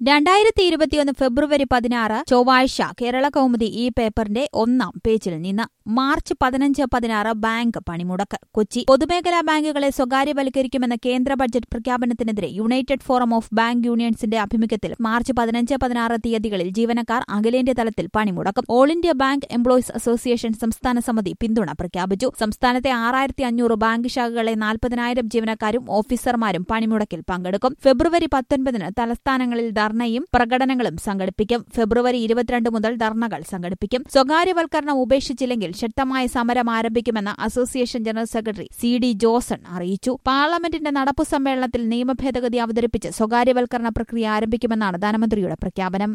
രണ്ടായിരത്തി ഇരുപത്തിയൊന്ന് ഫെബ്രുവരി പതിനാറ് ചൊവ്വാഴ്ച കേരള കൗമുദി ഈ പേപ്പറിന്റെ ഒന്നാം പേജിൽ നിന്ന് മാർച്ച് പതിനഞ്ച് പതിനാറ് ബാങ്ക് പണിമുടക്ക് കൊച്ചി പൊതുമേഖലാ ബാങ്കുകളെ സ്വകാര്യവൽക്കരിക്കുമെന്ന കേന്ദ്ര ബജറ്റ് പ്രഖ്യാപനത്തിനെതിരെ യുണൈറ്റഡ് ഫോറം ഓഫ് ബാങ്ക് യൂണിയൻസിന്റെ ആഭിമുഖ്യത്തിൽ മാർച്ച് പതിനഞ്ച് പതിനാറ് തീയതികളിൽ ജീവനക്കാർ അഖിലേന്ത്യാ തലത്തിൽ പണിമുടക്കും all India bank employees association സംസ്ഥാന സമിതി പിന്തുണ പ്രഖ്യാപിച്ചു സംസ്ഥാനത്തെ ആറായിരത്തി അഞ്ഞൂറ് ബാങ്ക് ശാഖകളെ നാൽപ്പതിനായിരം ജീവനക്കാരും ഓഫീസർമാരും പണിമുടക്കിൽ പങ്കെടുക്കും ഫെബ്രുവരി പത്തൊൻപതിന് തലസ്ഥാനങ്ങളിൽ ധർണയും പ്രകടനങ്ങളും സംഘടിപ്പിക്കും ഫെബ്രുവരി ഇരുപത്തിരണ്ട് മുതൽ ധർണകൾ സംഘടിപ്പിക്കും സ്വകാര്യവൽക്കരണം ഉപേക്ഷിച്ചില്ലെങ്കിൽ ശക്തമായ സമരം ആരംഭിക്കുമെന്ന് association general secretary C D Joson അറിയിച്ചു പാർലമെന്റിന്റെ നടപ്പു സമ്മേളനത്തിൽ നിയമഭേദഗതി അവതരിപ്പിച്ച് സ്വകാര്യവൽക്കരണ പ്രക്രിയ ആരംഭിക്കുമെന്നാണ് ധനമന്ത്രിയുടെ പ്രഖ്യാപനം